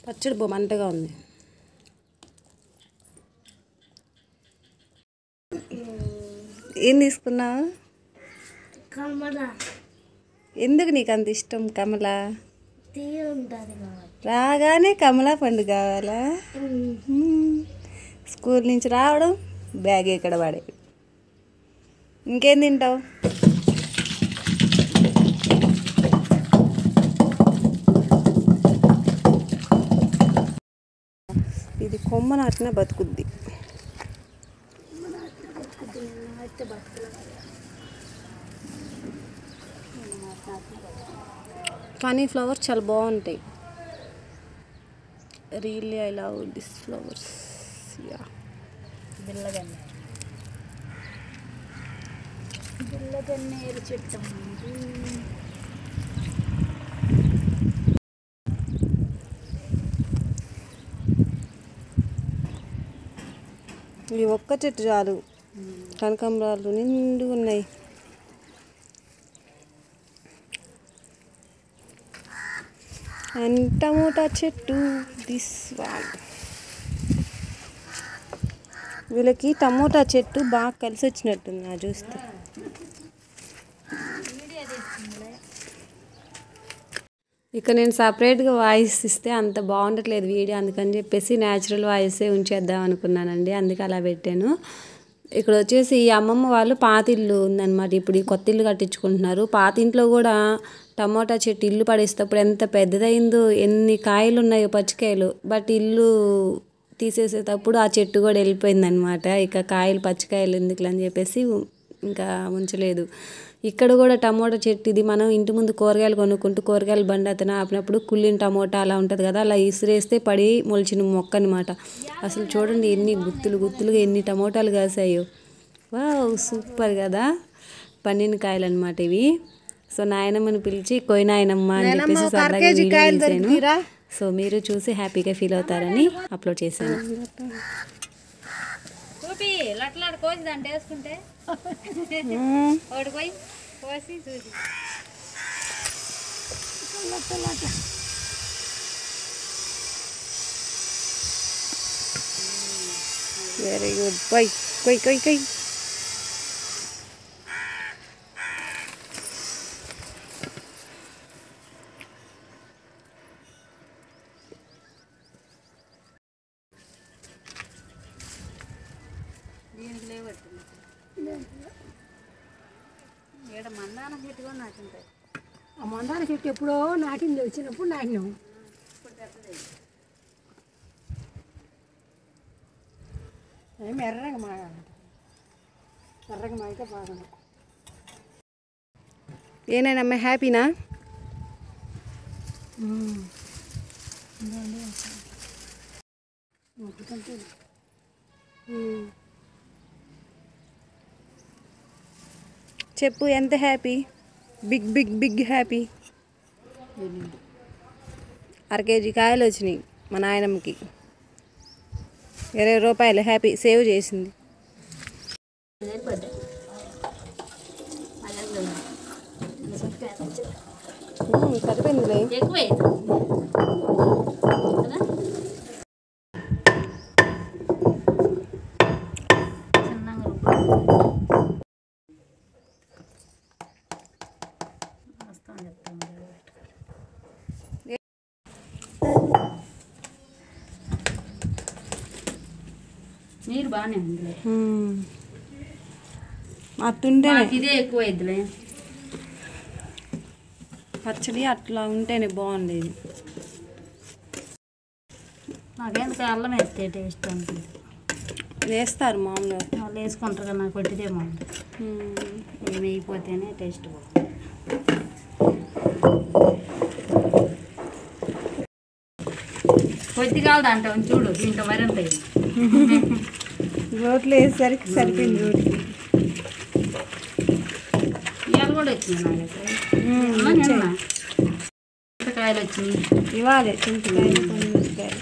పచ్చడి బొ మంటగా ఉంది ఏం తీసుకున్నావు కమల ఎందుకు నీకు అంత ఇష్టం కమల తీయ ఉంటుంది కాబట్టి రాగానే కమలా పండు కావాలా మ్మ్. స్కూల్ నుంచి రావడం బ్యాగ్ ఎక్కడ పడే ఇంకేం తింటావు ఇది కొమ్మ నాటిన బతుకుద్ది కానీ ఫ్లవర్స్ చాలా బాగుంటాయి really I love this flowers yeah బిల్లగన్నే బిల్లగన్నేరు చెట్టు ఈ ఒక్క చెట్టు చాలు కనకాంబరాలు నిండుగా ఉన్నాయి అండ్ టమోటా చెట్టు దిస్ వన్ వీళ్ళకి టమోటా చెట్టు బాగా కలిసి వచ్చినట్టుంది నా చూస్తే ఇక నేను సపరేట్గా వాయిస్ ఇస్తే అంత బాగుండట్లేదు వీడియో అందుకని చెప్పేసి న్యాచురల్ వాయిసే ఉంచేద్దాం అనుకున్నానండి అందుకే అలా పెట్టాను ఇక్కడ వచ్చేసి ఈ అమ్మమ్మ వాళ్ళు పాత ఇల్లు ఉందన్నమాట ఇప్పుడు ఈ కొత్త ఇల్లు కట్టించుకుంటున్నారు పాత ఇంట్లో కూడా టమోటా చెట్టు ఇల్లు పడేసేటప్పుడు ఎంత పెద్దదైందో ఎన్ని కాయలు ఉన్నాయో పచ్చికాయలు బట్ ఇల్లు తీసేసేటప్పుడు ఆ చెట్టు కూడా వెళ్ళిపోయిందనమాట ఇక కాయలు పచ్చికాయలు ఎందుకు అని చెప్పేసి ఇంకా ఉంచలేదు ఇక్కడ కూడా టమోటా చెట్టు ఇది మనం ఇంటి ముందు కూరగాయలు కొనుక్కుంటూ కూరగాయల బండి అతను ఆపినప్పుడు కుళ్ళిన టమోటా అలా ఉంటుంది కదా అలా ఇసిరేస్తే పడి మొలిచిన మొక్క అనమాట అసలు చూడండి ఎన్ని గుత్తులు గుత్తులుగా ఎన్ని టమోటాలు కాసాయో వావ్ సూపర్ కదా పండిన కాయలు అనమాట ఇవి సో నాయనమ్మని పిలిచి కొయి నాయనమ్మ అని చెప్పేసి సరదాగా వీడియో తీశాను సో మీరు చూసి హ్యాపీగా ఫీల్ అవుతారని అప్లోడ్ చేశాను చూపి లట్లాడు కోసి దాంట్లో వేసుకుంటే ఒకటి పోయి కోసి చూసి వెరీ గుడ్ కొయ్ కొయ్ కొయ్ కొయ్ దీనికి లేవట్టుంది ఈడ మందానం చెట్టు కూడా నాటుంటాయి ఆ మందార చెట్టు ఎప్పుడో నాటింది వచ్చినప్పుడు నాటినాం ఏం ఎర్రగా మాగాలి ఎర్రగా మాగితే బాగుంది ఏనాయనమ్మ హ్యాపీనా చెప్పు ఎంత happy big big big happy అర కేజీ కాయలు వచ్చినాయి మా నాయనమ్మకి ఇరవై రూపాయలు హ్యాపీ సేవ్ చేసింది ఉమ్, సరిపోయిందిలే ఎక్కువ నీరు బాగానే ఉంది ఉమ్. అట్టుంటేనే ఇదే ఎక్కువ అయిద్దిలే పచ్చడి అట్లా ఉంటేనే బాగుండేది నాకెందుకు అల్లం వేస్తే టేస్ట్ ఉంటుంది వేస్తారు మామూలుగా వాళ్ళు వేసుకుంటారు కదా నాకు కొట్టిదేమో ఉమ్. ఏమి అయిపోతేనే టేస్ట్ కొద్దిగా అంటాం చూడు దీంట్లో మరింత వేయి. రోట్లు వేసేసరికి సరిపోయింది రోటికి ఇవాళ కూడా వచ్చింది నాకు నిన్న కాయలు వచ్చినాయి ఇవ్వాలి చింతకాయలు పచ్చిమిరపకాయలు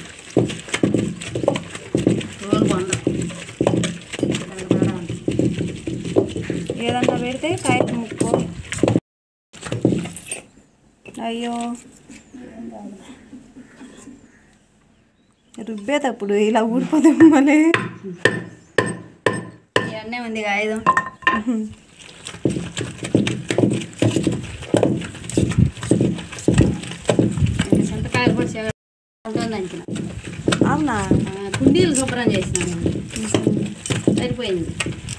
రోజు వంద ఏదన్నా పెడితే కాయలు ముక్కో అయ్యో రుబ్బేటప్పుడు ఇలా ఊడిపోతాం మళ్ళీ ఇవన్నీ ఉంది ఆయుధం చింతకాయలు కూడా చెగ ఉంటుంది అంచిన అవునా కుండీలు శుభ్రం చేసినాను సరిపోయింది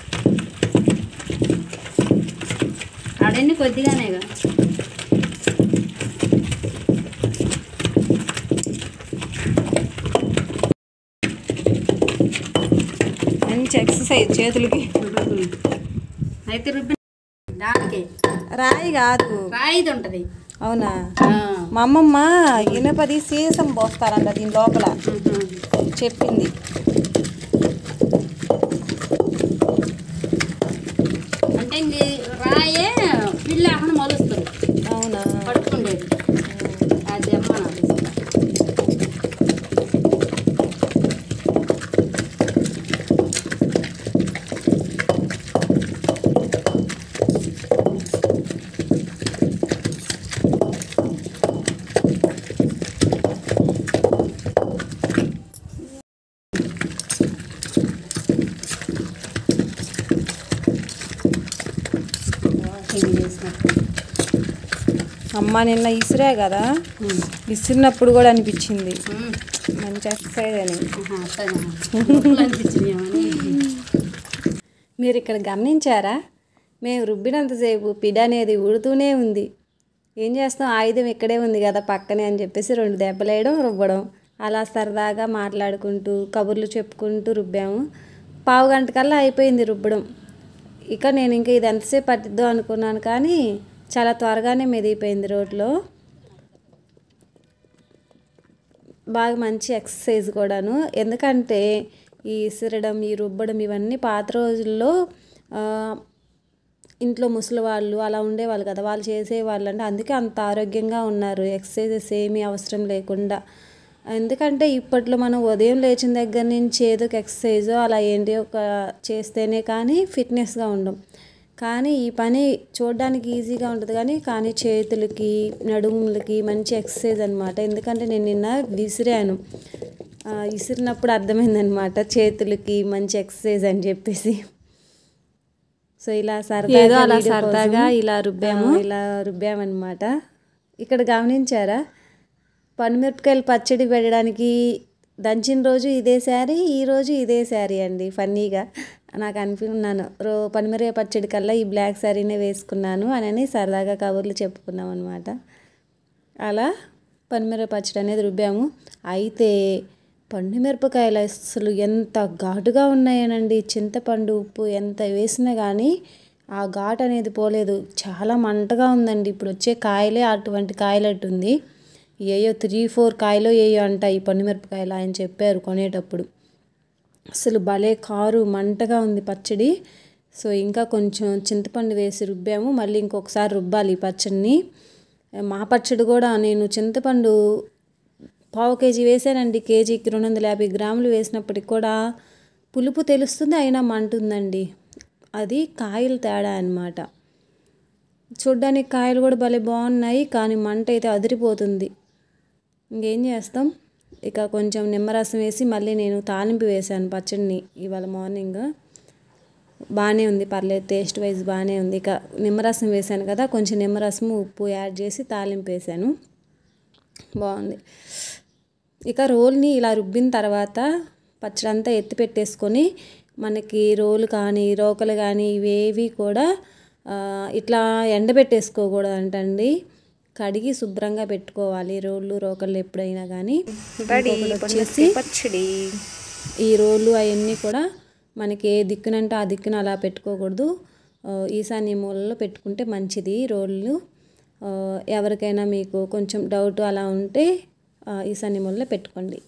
ఆడన్నీ కొద్దిగానేగా మంచి ఎక్సర్సైజ్ చేతులకి అయితే రుబ్బి దానికి రాయి కాదు రాయిది ఉంటుంది అవునా మా అమ్మమ్మ ఇనుపది సీసం పోస్తారంట దీని లోపల చెప్పింది అంటే ఇది రాయే పిల్లాకని మొలుస్తారు అవునా పట్టుకుండేది అది అమ్మ నాకు ఇష్టం. వాకింగ్ చేసినట్టు అమ్మ నిన్న ఇసిరే కదా ఇసిరినప్పుడు కూడా అనిపించింది మంచి ఎక్సర్సైజ్ అని అనిపించింది మీరు ఇక్కడ గమనించారా మేము రుబ్బినంతసేపు పిడ అనేది ఉడుతూనే ఉంది ఏం చేస్తాం ఆయుధం ఇక్కడే ఉంది కదా పక్కనే అని చెప్పేసి రెండు దెబ్బలేయడం రుబ్బడం అలా సరదాగా మాట్లాడుకుంటూ కబుర్లు చెప్పుకుంటూ రుబ్బాము పావు గంట కల్లా అయిపోయింది రుబ్బడం ఇక నేను ఇంకా ఇది ఎంతసేపు పట్టిద్దో అనుకున్నాను కానీ చాలా త్వరగానే మెదిగిపోయింది రోడ్లో బాగా మంచి ఎక్సర్సైజ్ కూడాను ఎందుకంటే ఈ ఇసరడం ఈ రుబ్బడం ఇవన్నీ పాత రోజుల్లో ఆ, ఇంట్లో ముసలి వాళ్ళు అలా ఉండేవాళ్ళు కదా వాళ్ళు చేసేవాళ్ళు అంటే అందుకే అంత ఆరోగ్యంగా ఉన్నారు ఎక్సర్సైజెస్ ఏమీ అవసరం లేకుండా ఎందుకంటే ఇప్పట్లో మనం ఉదయం లేచిన దగ్గర నుంచి ఏదో ఒక ఎక్సర్సైజ్ అలా ఏంటి ఒక చేస్తేనే కానీ ఫిట్నెస్గా ఉండం కానీ ఈ పని చూడడానికి ఈజీగా ఉంటుంది కానీ కానీ చేతులకి నడుములకి మంచి ఎక్సర్సైజ్ అనమాట ఎందుకంటే నేను నిన్న విసిరాను ఆ, విసిరినప్పుడు అర్థమైందనమాట చేతులకి మంచి ఎక్సర్సైజ్ అని చెప్పేసి సో ఇలా సరదాగా ఏదో అలా వీడియో సరదాగా కోసం, ఇలా రుబ్బాము. ఆ, ఇలా రుబ్బామన్నమాట ఇక్కడ గమనించారా పనిమిరపకాయలు పచ్చడి పెట్టడానికి దంచిన రోజు ఇదే శారీ ఈ రోజు ఇదే శారీ అండి ఫన్నీగా నాకు అనిపిస్తున్నాను రో పనిమిరపకాయ పచ్చడి కల్లా ఈ బ్లాక్ శారీనే వేసుకున్నాను అని సరదాగా కబుర్లు చెప్పుకున్నాం అనమాట అలా పనిమిరప పచ్చడి అనేది రుబ్బాము అయితే పండు మిరపకాయలు అసలు ఎంత ఘాటుగా ఉన్నాయనండి చింతపండు ఉప్పు ఎంత వేసినా కానీ ఆ ఘాటు అనేది పోలేదు చాలా మంటగా ఉందండి ఇప్పుడు వచ్చే కాయలే అటువంటి కాయలట్టుంది ఏయో త్రీ ఫోర్ కాయలు ఏయో అంట ఈ పండు మిరపకాయలు ఆయన చెప్పారు కొనేటప్పుడు అసలు భలే కారు మంటగా ఉంది పచ్చడి సో ఇంకా కొంచెం చింతపండు వేసి రుబ్బాము మళ్ళీ ఇంకొకసారి రుబ్బాలి ఈ పచ్చడిని మా పచ్చడి కూడా నేను చింతపండు పావు కేజీ వేసానండి కేజీకి రెండు వందల యాభై గ్రాములు వేసినప్పటికి కూడా పులుపు తెలుస్తుంది అయినా మంటుందండి అది కాయలు తేడా అన్నమాట చూడ్డానికి కాయలు కూడా భలే బాగున్నాయి కానీ మంట అయితే అదిరిపోతుంది ఇంకేం చేస్తాం ఇక కొంచెం నిమ్మరసం వేసి మళ్ళీ నేను తాలింపు వేసాను పచ్చడిని ఇవాళ మార్నింగ్ బాగానే ఉంది పర్లేదు టేస్ట్ వైజ్ బాగానే ఉంది ఇక నిమ్మరసం వేసాను కదా కొంచెం నిమ్మరసం ఉప్పు యాడ్ చేసి తాలింపు వేసాను బాగుంది ఇక రోల్ని ఇలా రుబ్బిన తర్వాత పచ్చడి అంతా ఎత్తి పెట్టేసుకొని మనకి రోలు కానీ రోకలు కానీ ఇవేవి కూడా ఆ, ఇట్లా ఎండబెట్టేసుకోకూడదు అంటండి కడిగి శుభ్రంగా పెట్టుకోవాలి రోళ్ళు రోకళ్ళు ఎప్పుడైనా కానీ ఇంకొకటి వచ్చేసి పచ్చడి ఈ రోళ్ళు అవన్నీ కూడా మనకి ఏ దిక్కునంటే ఆ దిక్కున అలా పెట్టుకోకూడదు ఆ, ఈశాన్య మూలలో పెట్టుకుంటే మంచిది రోళ్ళు ఆ, ఎవరికైనా మీకు కొంచెం డౌట్ అలా ఉంటే ఆ, ఈశాన్య మూలలో పెట్టుకోండి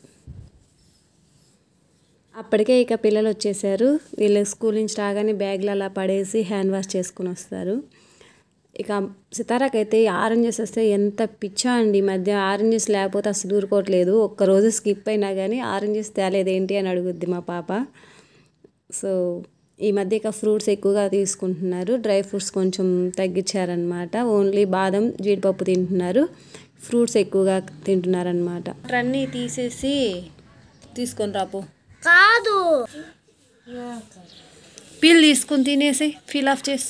అప్పటికే ఇక పిల్లలు వచ్చేసారు వీళ్ళు స్కూల్ నుంచి రాగానే బ్యాగ్లు అలా పడేసి హ్యాండ్ వాష్ చేసుకుని వస్తారు ఇక సితారాకైతే ఆరెంజెస్ వస్తే ఎంత పిచ్చా అండి ఈ మధ్య ఆరెంజెస్ లేకపోతే అసలు ఊరుకోవట్లేదు ఒక్కరోజు స్కిప్ అయినా కానీ ఆరెంజెస్ తేలేదు ఏంటి అని అడుగుద్ది మా పాప సో ఈ మధ్య ఇక ఫ్రూట్స్ ఎక్కువగా తీసుకుంటున్నారు డ్రై ఫ్రూట్స్ కొంచెం తగ్గించారనమాట ఓన్లీ బాదం జీడిపప్పు తింటున్నారు ఫ్రూట్స్ ఎక్కువగా తింటున్నారనమాట అన్నీ తీసేసి తీసుకొని రాపో కాదు పీల్ తీసుకొని తినేసి ఫీల్ ఆఫ్ చేసి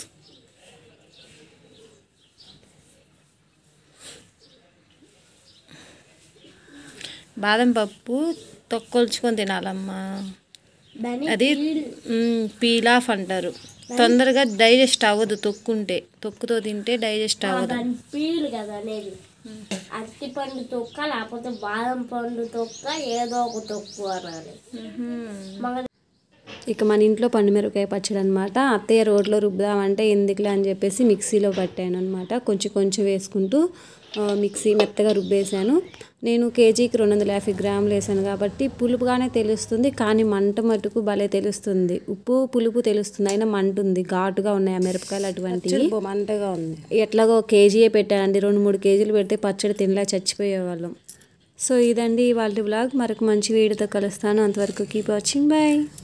బాదం పప్పు తొక్కొల్చుకొని తినాలమ్మా అది మ్, పీల్ ఆఫ్ అంటారు తొందరగా డైజెస్ట్ అవ్వదు తొక్కుంటే తొక్కుతో తింటే డైజెస్ట్ అవ్వదు దాని పీలు కదా అనేది అరటి పండు తొక్క లేకపోతే బాదం పండు తొక్క ఏదో ఒక తొక్కు అనాలి మగ ఇక మన ఇంట్లో పండుమిరపకాయ పచ్చడి అనమాట అత్తయ్య రోడ్లో రుబ్బుదామంటే ఎందుకులే అని చెప్పేసి మిక్సీలో పట్టాను అనమాట కొంచెం కొంచెం వేసుకుంటూ ఆ, మిక్సీ మెత్తగా రుబ్బేశాను నేను కేజీకి రెండు వందల యాభై గ్రాములు వేసాను కాబట్టి పులుపుగానే తెలుస్తుంది కానీ మంట మటుకు భలే తెలుస్తుంది ఉప్పు పులుపు తెలుస్తుంది అయినా మంట ఉంది ఘాటుగా ఉన్నాయి ఆ మిరపకాయలు అటువంటివి మంటగా ఉంది ఎట్లాగో కేజీయే పెట్టానండి రెండు మూడు కేజీలు పెడితే పచ్చడి తినలే చచ్చిపోయేవాళ్ళం సో ఇదండి వాళ్ళ బ్లాగ్ మరొక మంచి వీడియోతో కలుస్తాను అంతవరకు కీప్ వాచింగ్ బాయ్